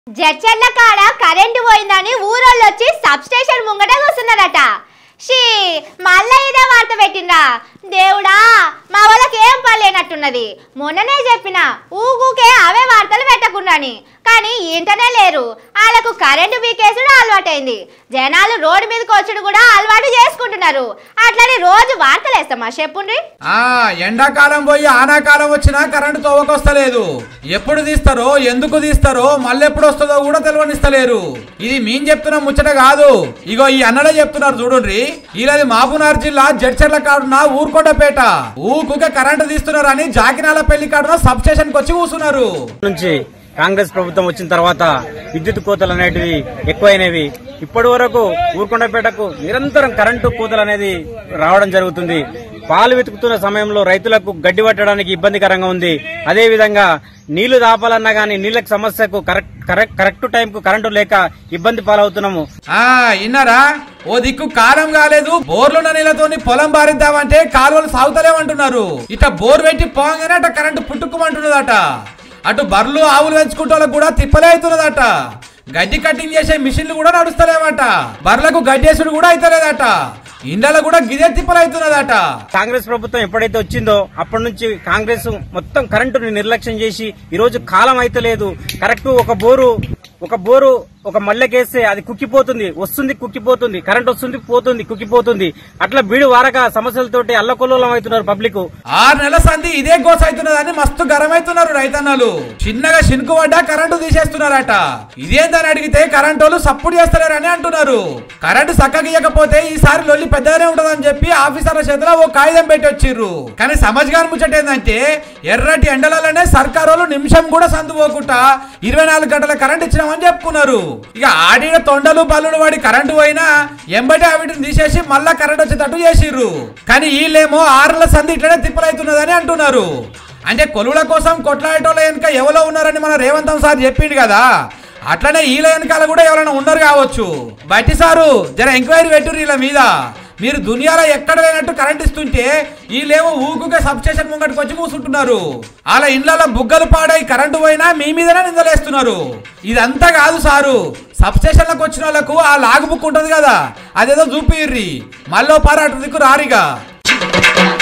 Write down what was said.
జడ్చర్ల కాడ కరెంటు పోయిందని ఊరోళ్ళు వచ్చి సబ్ స్టేషన్ ముంగట కూర్చున్నారట షీ మళ్ళా ఇదే వార్త పెట్టిండ్రా దేవుడా మా వాళ్ళకి ఏం పర్లేనట్టున్నది మొన్ననే చెప్పిన ఊగూకే అవే వార్తలు పెట్టకుండాని కానీ ఇంటనే లేరు వాళ్ళకు కరెంటు బీకేసుడు అలవాటైంది జనాలు రోడ్డు మీదకి వచ్చుడు కూడా అలవాటు చేసుకుంటున్నారు అట్లనే రోజు వార్తలు వేస్తామా చెప్పుండ్రి ఆ ఎండాకాలం పోయి ఆనాకాలం వచ్చినా కరెంటు తవ్వకొస్తలేదు ఎప్పుడు తీస్తారో ఎందుకు తీస్తారో మళ్ళెప్పుడు వస్తుందో కూడా తెలియనిస్తలేరు ఇది మేం చెప్తున్న ముచ్చట కాదు ఇగో ఈ అన్నడే చెప్తున్నారు చూడండి ఈలది మహబూనార్ జిల్లా జడ్చర్ల కాడున ఊరుకోటపేట ఊకుకే కరెంటు తీస్తున్నారని జాకినాల పెళ్లి కాడున సబ్ స్టేషన్ కి వచ్చి కూర్చున్నారు నుంచి కాంగ్రెస్ ప్రభుత్వం వచ్చిన తర్వాత విద్యుత్ కోతలు అనేటివి ఎక్కువైనవి ఇప్పటి వరకు ఊరుకొండపేటకు నిరంతరం కరెంటు కోతలు అనేది రావడం జరుగుతుంది పాలు వెతుకుతున్న సమయంలో రైతులకు గడ్డి పట్టడానికి ఇబ్బందికరంగా ఉంది అదే విధంగా నీళ్లు దాపాలన్నా గానీ నీళ్లకు సమస్యకు కరెక్ట్ కరెక్ట్ కరెక్ట్ టైంకు కరెంటు లేక ఇబ్బంది పాలవుతున్నాము ఆ ఇన్నారా ఓ దిక్కు కాలం కాలేదు బోర్లున్న నీళ్ళతోని పొలం బారిద్దామంటే కాలువలు సాగుతలేమంటున్నారు ఇట బోర్ పెట్టి పోగానే అట కరెంటు పుట్టుకోమంటున్నదట అటు బర్రెలు ఆవులు పెంచుకుంటే వాళ్ళకు కూడా తిప్పలే అవుతున్నదట గడ్డి కటింగ్ చేసే మిషన్లు కూడా నడుస్తలేవట బర్రెలకు గడ్డేసుడు కూడా అవుతలేదట ఇండ్లలో కూడా గిదే తిప్పలు అవుతున్నదట కాంగ్రెస్ ప్రభుత్వం ఎప్పుడైతే వచ్చిందో అప్పటి నుంచి కాంగ్రెస్ మొత్తం కరెంటుని నిర్లక్ష్యం చేసి ఈ రోజు కాలం అయితే లేదు కరెక్ట్ ఒక బోరు ఒక బోరు ఒక మల్లెకేస్తే అది కుక్కిపోతుంది వస్తుంది కుక్కిపోతుంది కరెంట్ వస్తుంది పోతుంది కుక్కిపోతుంది అట్లా బీడు వారక సమస్యలతోటి అల్లకొల్లోలం అవుతున్నారు పబ్లిక్ ఆరు నెలల సంధి ఇదే గోస అవుతున్నదని మస్తు గరమైతున్నారు రైతన్నలు చిన్నగా షినుకు పడ్డా కరెంటు తీసేస్తున్నారట ఇదేందని అడిగితే కరెంటు వాళ్ళు సపోర్ట్ చేస్తలేరని అంటున్నారు కరెంటు చక్కగియకపోతే ఈసారి లొల్లి పెద్దగానే ఉంటదని చెప్పి ఆఫీసర్ల చేతిలో ఓ కాగితం పెట్టి వచ్చిర్రు కానీ సమజ్గాని ముచ్చట ఏంటంటే ఎర్రటి ఎండలలోనే సర్కారు వాళ్ళు నిమిషం కూడా సందు పోకుండా ఇరవై నాలుగు గంటల కరెంట్ ఇచ్చినామని చెప్పుకున్నారు ఇక ఆడిన తొండలు బల్లులు వాడి కరెంటు పోయినా ఎంబటి వీటిని తీసేసి మళ్ళా కరెంట్ వచ్చేటట్టు చేసిర్రు కానీ వీళ్ళేమో ఆరుల సంధి ఇట్లనే తిప్పలవుతున్నదని అంటున్నారు అంటే కొలువుల కోసం కొట్లాడేటోళ్ళ వెనుక ఎవరో ఉన్నారని మన రేవంతం సార్ చెప్పిండు కదా అట్లనే వీళ్ళ వెనకాల కూడా ఎవరైనా ఉన్నారు కావచ్చు బట్టి సారు జర ఎంక్వైరీ పెట్టుర్రు వీళ్ళ మీద మీరు దునియాలో ఎక్కడ లేనట్టు కరెంట్ ఇస్తుంటే వీళ్ళేమో ఊకుగా సబ్ స్టేషన్ ముంగటికి వచ్చి కూర్చుంటున్నారు వాళ్ళ ఇండ్లలో బుగ్గలు పాడై కరెంటు పోయినా మీ మీదనే నిందలేస్తున్నారు ఇదంతా కాదు సారు సబ్ స్టేషన్లకు వచ్చిన వాళ్ళకు ఆ లాగు బుక్ ఉంటది కదా అదేదో చూపిర్రి మళ్ళీ పారాటు దిక్కు రారిగా